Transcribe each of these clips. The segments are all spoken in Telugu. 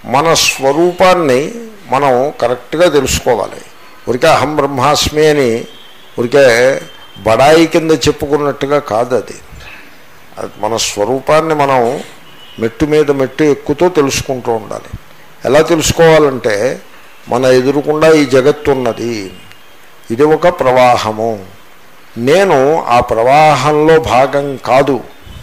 మన స్వరూపాన్ని మనం కరెక్ట్గా తెలుసుకోవాలి ఊరికే అహం బ్రహ్మాస్మి అని ఊరికే బడాయి కింద చెప్పుకున్నట్టుగా కాదు అది అది మన స్వరూపాన్ని మనం మెట్టు మీద మెట్టు ఎక్కుతూ తెలుసుకుంటూ ఉండాలి ఎలా తెలుసుకోవాలంటే మన ఎదురుకుండా ఈ జగత్తు ఉన్నది ఇది ఒక ప్రవాహము నేను ఆ ప్రవాహంలో భాగం కాదు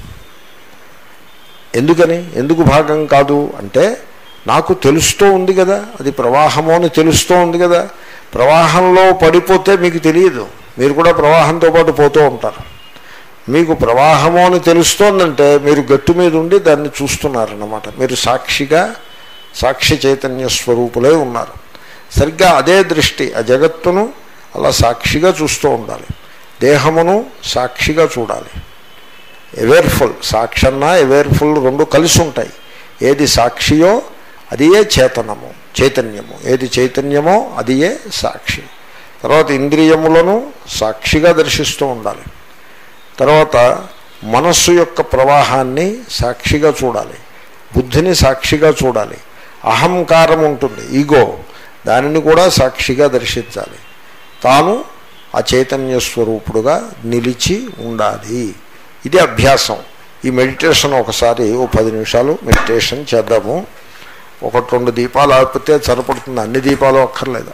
ఎందుకని ఎందుకు భాగం కాదు అంటే నాకు తెలుస్తూ ఉంది కదా అది ప్రవాహము అని తెలుస్తూ ఉంది కదా ప్రవాహంలో పడిపోతే మీకు తెలియదు మీరు కూడా ప్రవాహంతో పాటు పోతూ ఉంటారు మీకు ప్రవాహము అని తెలుస్తోందంటే మీరు గట్టు మీద ఉండి దాన్ని చూస్తున్నారన్నమాట మీరు సాక్షిగా సాక్షి చైతన్య స్వరూపులే ఉన్నారు సరిగ్గా అదే దృష్టి ఆ జగత్తును అలా సాక్షిగా చూస్తూ ఉండాలి దేహమును సాక్షిగా చూడాలి అవేర్ఫుల్ సాక్షన్న అవేర్ఫుల్ రెండు కలిసి ఉంటాయి ఏది సాక్షియో అది ఏ చేతనము చైతన్యము ఏది చైతన్యమో అది ఏ సాక్షి తర్వాత ఇంద్రియములను సాక్షిగా దర్శిస్తూ ఉండాలి తర్వాత మనస్సు యొక్క ప్రవాహాన్ని సాక్షిగా చూడాలి బుద్ధిని సాక్షిగా చూడాలి అహంకారం ఉంటుంది ఈగో దానిని కూడా సాక్షిగా దర్శించాలి తాను ఆ చైతన్య స్వరూపుడుగా నిలిచి ఉండాలి ఇది అభ్యాసం ఈ మెడిటేషన్ ఒకసారి ఓ పది నిమిషాలు మెడిటేషన్ చేద్దాము ఒకటి రెండు దీపాలు ఆపితే సరిపడుతుంది అన్ని దీపాలు అక్కర్లేదు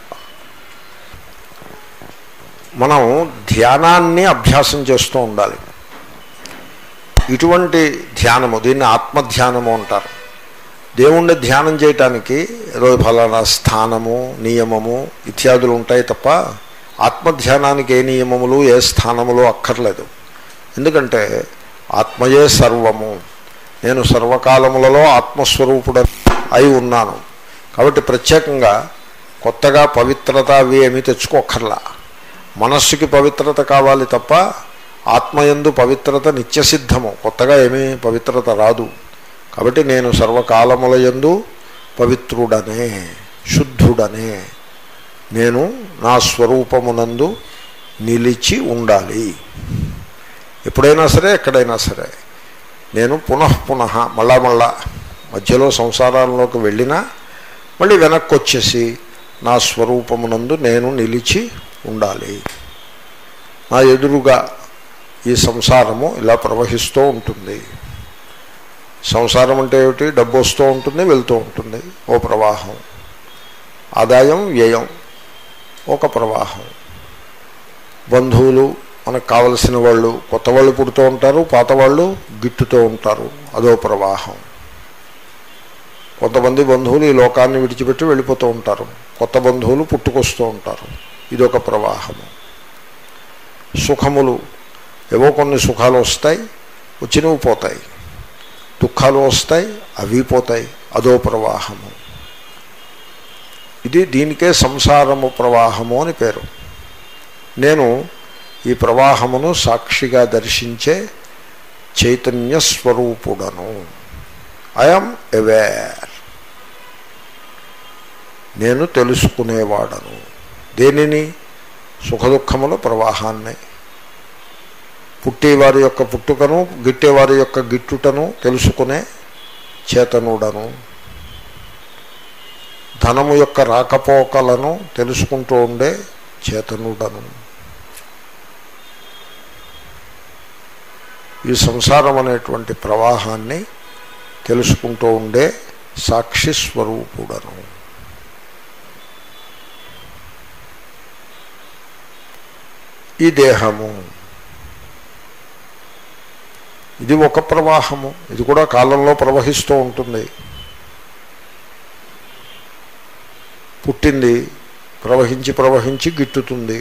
మనం ధ్యానాన్ని అభ్యాసం చేస్తూ ఉండాలి ఇటువంటి ధ్యానము దీన్ని ఆత్మధ్యానము అంటారు దేవుణ్ణి ధ్యానం చేయటానికి ఏదో ఫలానా స్థానము నియమము ఇత్యాదులు ఉంటాయి తప్ప ఆత్మధ్యానానికి ఏ నియమములు ఏ స్థానములు అక్కర్లేదు ఎందుకంటే ఆత్మయే సర్వము నేను సర్వకాలములలో ఆత్మస్వరూపుడ అయి ఉన్నాను కాబట్టి ప్రత్యేకంగా కొత్తగా పవిత్రత అవి ఏమీ తెచ్చుకోక్కర్లా మనస్సుకి పవిత్రత కావాలి తప్ప ఆత్మయందు పవిత్రత నిత్యసిద్ధము కొత్తగా ఏమీ పవిత్రత రాదు కాబట్టి నేను సర్వకాలముల యందు పవిత్రుడనే శుద్ధుడనే నేను నా స్వరూపమునందు నిలిచి ఉండాలి ఎప్పుడైనా సరే ఎక్కడైనా సరే నేను పునః పునః మళ్ళా మళ్ళా మధ్యలో సంసారంలోకి వెళ్ళినా మళ్ళీ వెనక్కి వచ్చేసి నా స్వరూపమునందు నేను నిలిచి ఉండాలి నా ఎదురుగా ఈ సంసారము ఇలా ప్రవహిస్తూ ఉంటుంది సంసారం అంటే ఏమిటి డబ్బు వస్తూ ఉంటుంది వెళ్తూ ఉంటుంది ఓ ప్రవాహం ఆదాయం వ్యయం ఒక ప్రవాహం బంధువులు మనకు కావలసిన వాళ్ళు కొత్త వాళ్ళు పుడుతూ ఉంటారు పాత వాళ్ళు గిట్టుతూ ఉంటారు అదో ప్రవాహం కొంతమంది బంధువులు ఈ లోకాన్ని విడిచిపెట్టి వెళ్ళిపోతూ ఉంటారు కొత్త బంధువులు పుట్టుకొస్తూ ఉంటారు ఇదొక ప్రవాహము సుఖములు ఏవో కొన్ని సుఖాలు వస్తాయి వచ్చినవి పోతాయి దుఃఖాలు వస్తాయి అవి పోతాయి అదో ప్రవాహము ఇది దీనికే సంసారము ప్రవాహము అని పేరు నేను ఈ ప్రవాహమును సాక్షిగా దర్శించే చైతన్య స్వరూపుడను ఐఎమ్ అవేర్ నేను తెలుసుకునేవాడను దేనిని సుఖదుఖముల ప్రవాహాన్ని పుట్టేవారి యొక్క పుట్టుకను గిట్టేవారి యొక్క గిట్టుటను తెలుసుకునే చేతనుడను ధనము యొక్క రాకపోకలను తెలుసుకుంటూ ఉండే చేతనుడను ఈ సంసారం అనేటువంటి ప్రవాహాన్ని తెలుసుకుంటూ ఉండే సాక్షి స్వరూపుడను ఈ దేహము ఇది ఒక ప్రవాహము ఇది కూడా కాలంలో ప్రవహిస్తూ ఉంటుంది పుట్టింది ప్రవహించి ప్రవహించి గిట్టుతుంది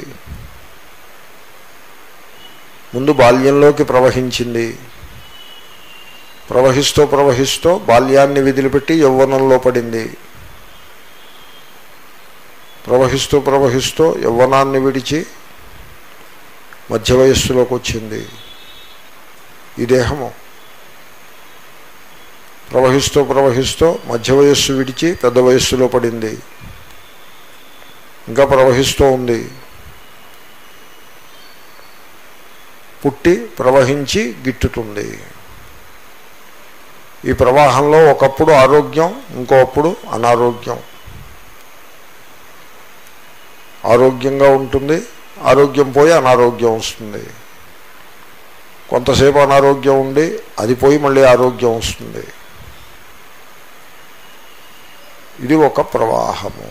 ముందు బాల్యంలోకి ప్రవహించింది ప్రవహిస్తూ ప్రవహిస్తూ బాల్యాన్ని విదిలిపెట్టి యవ్వనంలో పడింది ప్రవహిస్తూ ప్రవహిస్తూ యవ్వనాన్ని విడిచి మధ్య వయస్సులోకి వచ్చింది ఈ దేహము ప్రవహిస్తూ ప్రవహిస్తూ మధ్య వయస్సు విడిచి పెద్ద వయస్సులో పడింది ఇంకా ప్రవహిస్తూ ఉంది పుట్టి ప్రవహించి గిట్టుతుంది ఈ ప్రవాహంలో ఒకప్పుడు ఆరోగ్యం ఇంకోప్పుడు అనారోగ్యం ఆరోగ్యంగా ఉంటుంది ఆరోగ్యం పోయి అనారోగ్యం వస్తుంది కొంతసేపు అనారోగ్యం ఉండి అది పోయి మళ్ళీ ఆరోగ్యం వస్తుంది ఇది ఒక ప్రవాహము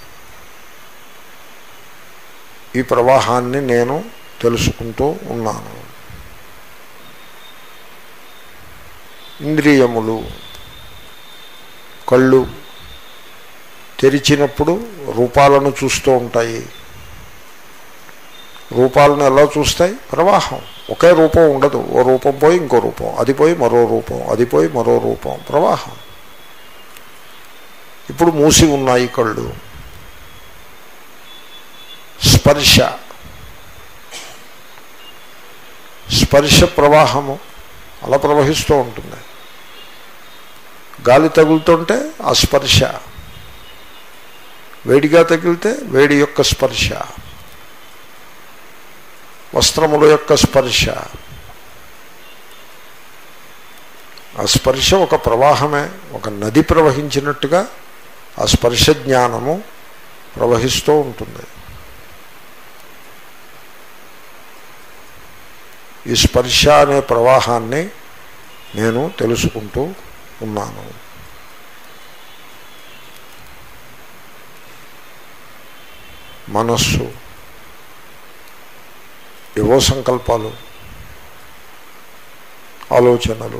ఈ ప్రవాహాన్ని నేను తెలుసుకుంటూ ఉన్నాను ఇంద్రియములు కళ్ళు తెరిచినప్పుడు రూపాలను చూస్తూ ఉంటాయి రూపాలను ఎలా చూస్తాయి ప్రవాహం ఒకే రూపం ఉండదు ఓ రూపం పోయి ఇంకో రూపం అది పోయి మరో రూపం అది పోయి మరో రూపం ప్రవాహం ఇప్పుడు మూసి ఉన్నాయి కళ్ళు స్పర్శ స్పర్శ ప్రవాహము అలా ప్రవహిస్తూ ఉంటుంది గాలి తగులుతుంటే ఆ స్పర్శ వేడిగా తగిలితే వేడి యొక్క స్పర్శ వస్త్రముల యొక్క స్పర్శ ఆ స్పర్శ ఒక ప్రవాహమే ఒక నది ప్రవహించినట్టుగా ఆ స్పర్శ జ్ఞానము ప్రవహిస్తూ ఉంటుంది ఈ స్పర్శ అనే ప్రవాహాన్ని నేను తెలుసుకుంటూ ఉన్నాను మనస్సు ఏవో సంకల్పాలు ఆలోచనలు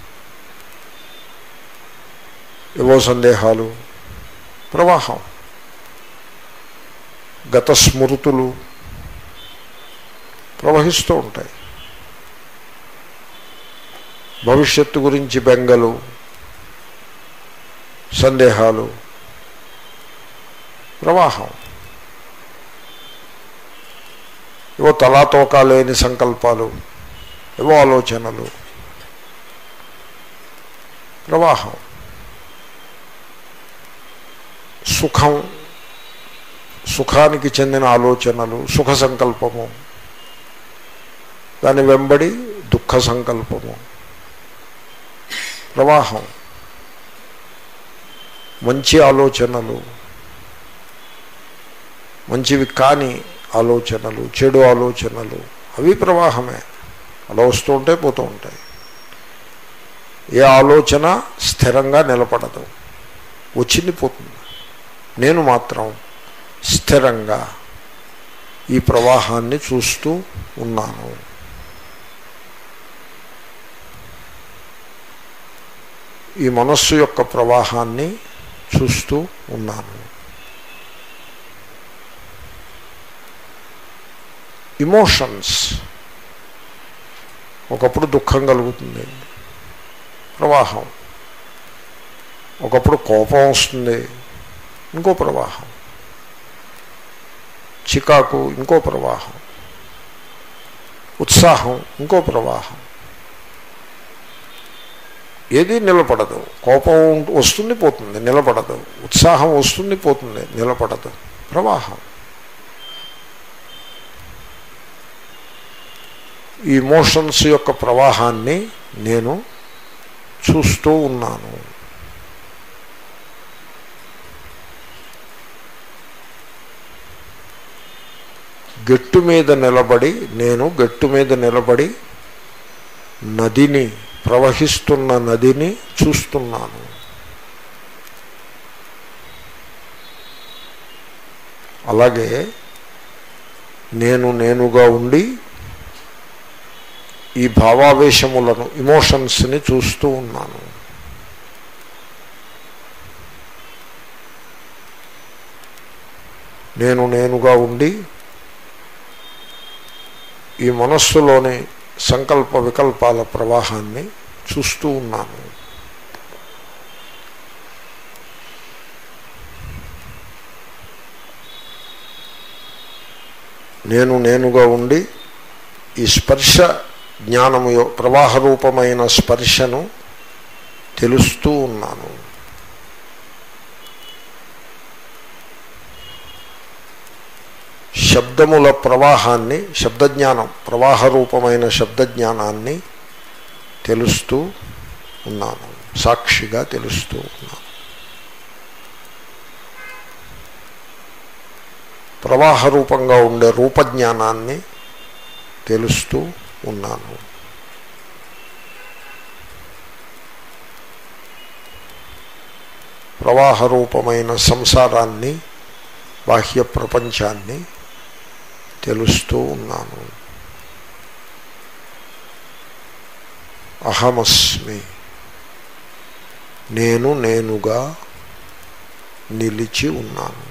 ఏవో సందేహాలు ప్రవాహం గత స్మృతులు ప్రవహిస్తూ ఉంటాయి భవిష్యత్తు గురించి బెంగలు సందేహాలు ప్రవాహం ఏవో తలాతోకా లేని సంకల్పాలు ఏవో ఆలోచనలు ప్రవాహం సుఖం సుఖానికి చెందిన ఆలోచనలు సుఖ సంకల్పము దాని వెంబడి దుఃఖ సంకల్పము ప్రవాహం మంచి ఆలోచనలు మంచివి కాని ఆలోచనలు చెడు ఆలోచనలు అవి ప్రవాహమే అలా వస్తూ ఉంటే పోతూ ఉంటాయి ఏ ఆలోచన స్థిరంగా నిలబడదు వచ్చింది పోతుంది నేను మాత్రం స్థిరంగా ఈ ప్రవాహాన్ని చూస్తూ ఉన్నాను ఈ మనస్సు యొక్క ప్రవాహాన్ని చూస్తూ ఉన్నాను ఇమోషన్స్ ఒకప్పుడు దుఃఖం కలుగుతుంది ప్రవాహం ఒకప్పుడు కోపం వస్తుంది ఇంకో ప్రవాహం చికాకు ఇంకో ప్రవాహం ఉత్సాహం ఇంకో ప్రవాహం ఏది నిలబడదు కోపం వస్తుంది పోతుంది నిలబడదు ఉత్సాహం వస్తుంది పోతుంది నిలబడదు ప్రవాహం ఈ ఇమోషన్స్ యొక్క ప్రవాహాన్ని నేను చూస్తూ ఉన్నాను గట్టు మీద నిలబడి నేను గట్టు మీద నిలబడి నదిని ప్రవహిస్తున్న నదిని చూస్తున్నాను అలాగే నేను నేనుగా ఉండి ఈ భావావేశములను ఇమోషన్స్ని చూస్తూ ఉన్నాను నేను నేనుగా ఉండి ఈ మనస్సులోని సంకల్ప వికల్పాల ప్రవాహాన్ని చూస్తూ ఉన్నాను నేను నేనుగా ఉండి ఈ స్పర్శ జ్ఞానము యొ- ప్రవాహ రూపమైన స్పర్శను తెలుస్తూ ఉన్నాను శబ్దముల ప్రవాహాన్ని శబ్దజ్ఞానం ప్రవాహ రూపమైన శబ్దజ్ఞానాన్ని తెలుస్తూ ఉన్నాను సాక్షిగా తెలుస్తూ ఉన్నాను ప్రవాహ రూపంగా ఉండే రూపజ్ఞానాన్ని తెలుస్తూ ఉన్నాను ప్రవాహ రూపమైన సంసారాన్ని బాహ్య ప్రపంచాన్ని తెలుస్తూ ఉన్నాను అహమస్మి నేను నేనుగా నిలిచి ఉన్నాను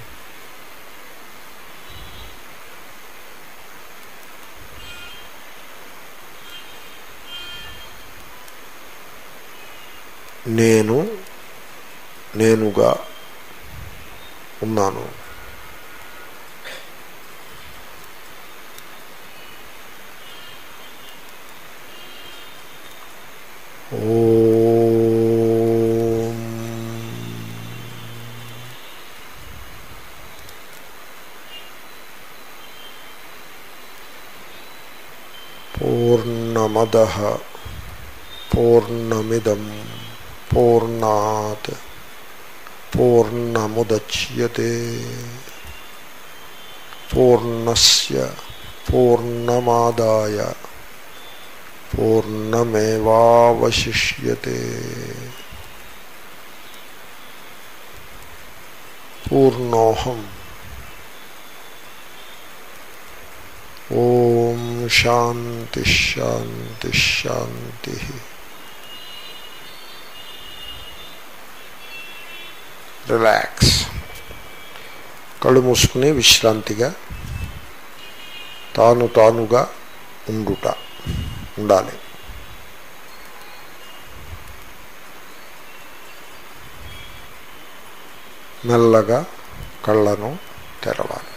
నేను నేనుగా ఉన్నాను ఓం పూర్ణమద పూర్ణమిదం పూర్ణాత్ పూర్ణముద్యతే పూర్ణస్య పూర్ణమాదాయ పూర్ణమేవాवशिष्यते పూర్ణోహం ఓం శాంతి శాంతి శాంతి రిలాక్స్ కళ్ళు మూసుకుని విశ్రాంతిగా తాను తానుగా ఉండుట ఉండాలి మెల్లగా కళ్ళను తెరవాలి